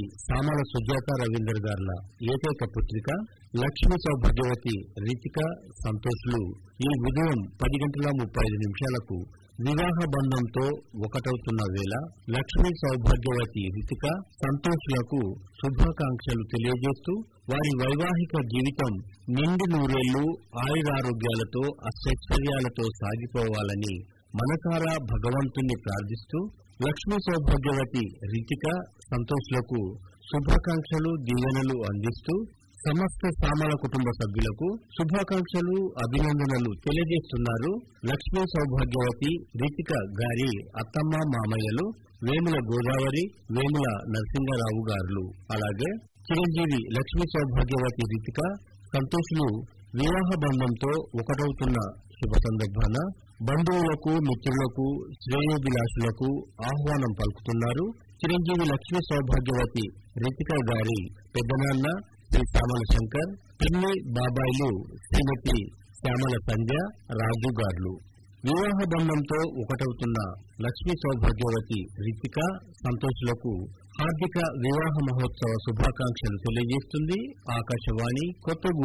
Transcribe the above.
సామాల సుజాత రవీందర్ గార్ల ఏకైక పుత్రిక లక్ష్మీ సౌభాగ్యవతి రితిక సంతోష్లు ఈ ఉదయం పది గంటల ముప్పై ఐదు నిమిషాలకు వివాహ బంధంతో ఒకటవుతున్న వేళ లక్ష్మీ సౌభాగ్యవతి రితిక సంతోష్లకు శుభాకాంక్షలు తెలియజేస్తూ వారి వైవాహిక జీవితం నిండి నూరేళ్లు ఆయురారోగ్యాలతో అష్టైశ్వర్యాలతో సాగిపోవాలని మనసారా భగవంతుణ్ణి ప్రార్థిస్తూ లక్ష్మీ సౌభాగ్యవతి రితిక సంతోష్లకు శుభాకాంక్షలు దీవెనలు అందిస్తూ సమస్త సామల కుటుంబ సభ్యులకు శుభాకాంక్షలు అభినందనలు తెలియజేస్తున్నారు లక్ష్మీ సౌభాగ్యవతి రితిక గారి అత్తమ్మ మామయ్యలు వేముల గోదావరి వేముల నరసింహారావు గారులు అలాగే చిరంజీవి లక్ష్మీ సౌభాగ్యవతి రితిక సంతోషులు వివాహ బంధంతో ఒకటవుతున్న శుభ సందర్భాన బంధువులకు మిత్రులకు శ్రేయోభిలాషులకు ఆహ్వానం పలుకుతున్నారు చిరంజీవి లక్ష్మీ సౌభాగ్యవతి రితిక గారి పెద్దనాన్న శ్రీ శ్యామల శంకర్ పిన్ని బాబాయిలు శ్రీమతి శ్యామల సంధ్య రాజు గార్లు వివాహ బంధంతో ఒకటవుతున్న లక్ష్మీ సౌభాగ్యవతి రితిక సంతోషులకు హార్దిక వివాహ మహోత్సవ శుభాకాంక్షలు తెలియజేస్తుంది ఆకాశవాణి కొత్త